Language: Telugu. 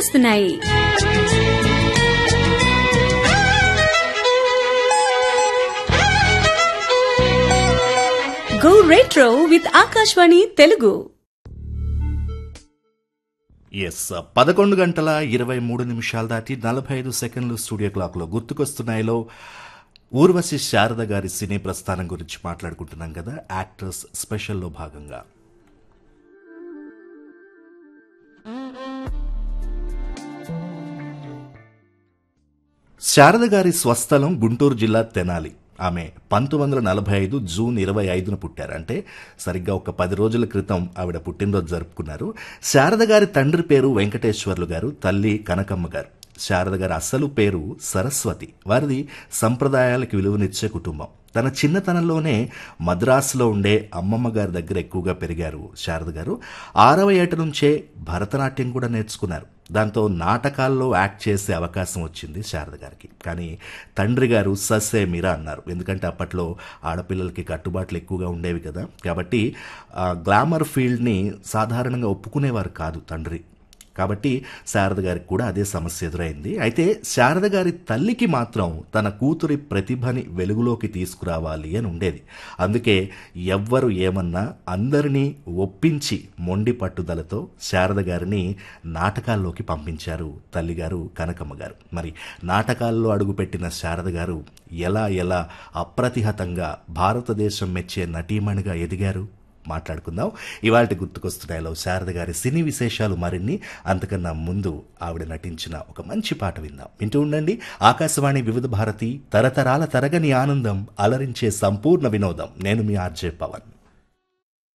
గుర్తుకొస్తున్నాయి go retro with Akashvani Telugu ఎస్ పదకొండు గంటల ఇరవై మూడు నిమిషాలు దాటి నలభై ఐదు సెకండ్లు స్టూడియో క్లాక్లో గుర్తుకొస్తున్నాయిలో ఊర్వశి శారద గారి సినీ ప్రస్థానం గురించి మాట్లాడుకుంటున్నాం కదా యాక్టర్స్ స్పెషల్లో భాగంగా శారద గారి స్వస్థలం గుంటూరు జిల్లా తెనాలి ఆమె పంతొమ్మిది వందల నలభై ఐదు జూన్ ఇరవై ఐదున పుట్టారు అంటే సరిగ్గా ఒక పది రోజుల క్రితం ఆవిడ పుట్టినరోజు జరుపుకున్నారు శారద గారి తండ్రి పేరు వెంకటేశ్వర్లు గారు తల్లి కనకమ్మ గారు శారద గారి అసలు పేరు సరస్వతి వారిది సంప్రదాయాలకు విలువనిచ్చే కుటుంబం తన చిన్నతనంలోనే మద్రాసులో ఉండే అమ్మమ్మ గారి దగ్గర ఎక్కువగా పెరిగారు శారద గారు ఆరవ ఏట నుంచే భరతనాట్యం కూడా నేర్చుకున్నారు దాంతో నాటకాల్లో యాక్ట్ చేసే అవకాశం వచ్చింది శారద గారికి కానీ తండ్రి గారు సస్సే మీరా అన్నారు ఎందుకంటే అప్పట్లో ఆడపిల్లలకి కట్టుబాట్లు ఎక్కువగా ఉండేవి కదా కాబట్టి ఆ గ్లామర్ ఫీల్డ్ని సాధారణంగా ఒప్పుకునేవారు కాదు తండ్రి కాబట్టి శారద గారికి కూడా అదే సమస్య ఎదురైంది అయితే శారద గారి తల్లికి మాత్రం తన కూతురి ప్రతిభని వెలుగులోకి తీసుకురావాలి అని ఉండేది అందుకే ఎవ్వరు ఏమన్నా అందరినీ ఒప్పించి మొండి పట్టుదలతో శారద గారిని నాటకాల్లోకి పంపించారు తల్లిగారు కనకమ్మ గారు మరి నాటకాల్లో అడుగుపెట్టిన శారద గారు ఎలా ఎలా అప్రతిహతంగా భారతదేశం మెచ్చే నటీమణిగా ఎదిగారు మాట్లాడుకుందాం ఇవాళ గుర్తుకొస్తున్నాయిలో శారద గారి సినీ విశేషాలు మరిన్ని అంతకన్నా ముందు ఆవిడ నటించిన ఒక మంచి పాట విందాం వింటూ ఉండండి ఆకాశవాణి వివిధ భారతి తరతరాల తరగని ఆనందం అలరించే సంపూర్ణ వినోదం నేను మీ ఆర్జే పవన్